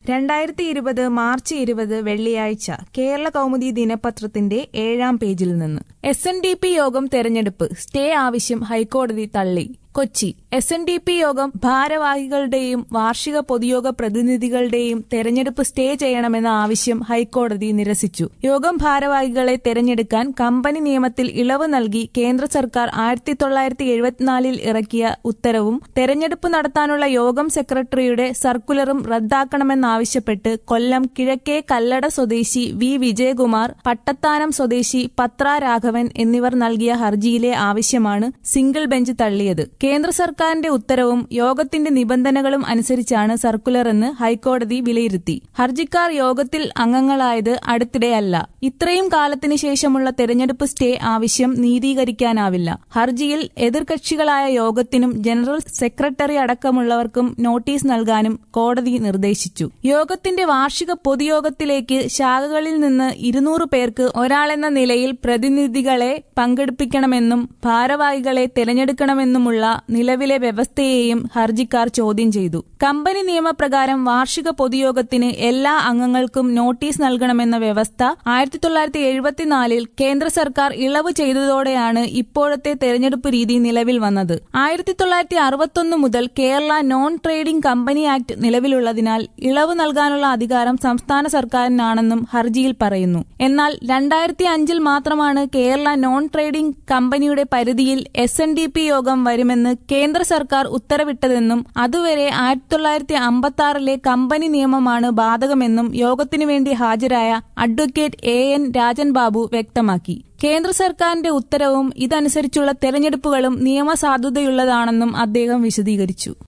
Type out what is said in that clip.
രണ്ടായിരത്തി ഇരുപത് മാർച്ച് ഇരുപത് വെള്ളിയാഴ്ച കേരള കൗമുദി ദിനപത്രത്തിന്റെ ഏഴാം പേജിൽ നിന്ന് എസ് എൻ ഡി പി യോഗം തെരഞ്ഞെടുപ്പ് സ്റ്റേ ആവശ്യം ഹൈക്കോടതി തള്ളി Kochi S N D P യോഗം ഭാരവാഹികളുടെയും വാർഷിക പൊതുയോഗ പ്രതിനിധികളുടെയും തെരഞ്ഞെടുപ്പ് സ്റ്റേ ചെയ്യണമെന്ന ആവശ്യം ഹൈക്കോടതി നിരസിച്ചു യോഗം ഭാരവാഹികളെ തെരഞ്ഞെടുക്കാൻ കമ്പനി നിയമത്തിൽ ഇളവ് നൽകി കേന്ദ്ര സർക്കാർ ആയിരത്തി തൊള്ളായിരത്തി എഴുപത്തിനാലിൽ ഇറക്കിയ ഉത്തരവും തെരഞ്ഞെടുപ്പ് നടത്താനുള്ള യോഗം സെക്രട്ടറിയുടെ സർക്കുലറും റദ്ദാക്കണമെന്നാവശ്യപ്പെട്ട് കൊല്ലം കിഴക്കേ കല്ലട സ്വദേശി വി വിജയകുമാർ പട്ടത്താനം സ്വദേശി പത്ര രാഘവൻ എന്നിവർ നൽകിയ ഹർജിയിലെ ആവശ്യമാണ് സിംഗിൾ ബെഞ്ച് തള്ളിയത് കേന്ദ്ര സർക്കാരിന്റെ ഉത്തരവും യോഗത്തിന്റെ നിബന്ധനകളും അനുസരിച്ചാണ് സർക്കുലറെന്ന് ഹൈക്കോടതി വിലയിരുത്തി ഹർജിക്കാർ യോഗത്തിൽ അംഗങ്ങളായത് അടുത്തിടെയല്ല ഇത്രയും കാലത്തിന് ശേഷമുള്ള തെരഞ്ഞെടുപ്പ് സ്റ്റേ ആവശ്യം നീതീകരിക്കാനാവില്ല ഹർജിയിൽ എതിർകക്ഷികളായ യോഗത്തിനും ജനറൽ സെക്രട്ടറി അടക്കമുള്ളവർക്കും നോട്ടീസ് നൽകാനും കോടതി നിർദ്ദേശിച്ചു യോഗത്തിന്റെ വാർഷിക പൊതുയോഗത്തിലേക്ക് ശാഖകളിൽ നിന്ന് ഇരുന്നൂറ് പേർക്ക് ഒരാളെന്ന നിലയിൽ പ്രതിനിധികളെ പങ്കെടുപ്പിക്കണമെന്നും ഭാരവാഹികളെ തെരഞ്ഞെടുക്കണമെന്നുമുള്ള നിലവിലെ വ്യവസ്ഥയെയും ഹർജിക്കാർ ചോദ്യം ചെയ്തു കമ്പനി നിയമപ്രകാരം വാർഷിക പൊതുയോഗത്തിന് എല്ലാ അംഗങ്ങൾക്കും നോട്ടീസ് നൽകണമെന്ന വ്യവസ്ഥ ആയിരത്തി തൊള്ളായിരത്തി എഴുപത്തിനാലിൽ കേന്ദ്ര സർക്കാർ ഇളവ് ചെയ്തതോടെയാണ് ഇപ്പോഴത്തെ തെരഞ്ഞെടുപ്പ് രീതി നിലവിൽ വന്നത് ആയിരത്തി തൊള്ളായിരത്തി അറുപത്തൊന്ന് മുതൽ Kerala non trading company act നിലവിലുള്ളതിനാൽ ഇളവ് നൽകാനുള്ള അധികാരം സംസ്ഥാന സർക്കാരിനാണെന്നും ഹർജിയിൽ പറയുന്നു എന്നാൽ രണ്ടായിരത്തി അഞ്ചിൽ മാത്രമാണ് കേരള നോൺ ട്രേഡിംഗ് കമ്പനിയുടെ പരിധിയിൽ എസ് എൻ ഡി പി യോഗം വരുമെന്ന് കേന്ദ്ര സർക്കാർ ഉത്തരവിട്ടതെന്നും അതുവരെ ആയിരത്തി തൊള്ളായിരത്തി അമ്പത്തി ആറിലെ കമ്പനി നിയമമാണ് ബാധകമെന്നും യോഗത്തിനു വേണ്ടി ഹാജരായ advocate A N Rajan Babu വ്യക്തമാക്കി കേന്ദ്ര സർക്കാരിന്റെ ഉത്തരവും ഇതനുസരിച്ചുള്ള തെരഞ്ഞെടുപ്പുകളും നിയമസാധുതയുള്ളതാണെന്നും അദ്ദേഹം വിശദീകരിച്ചു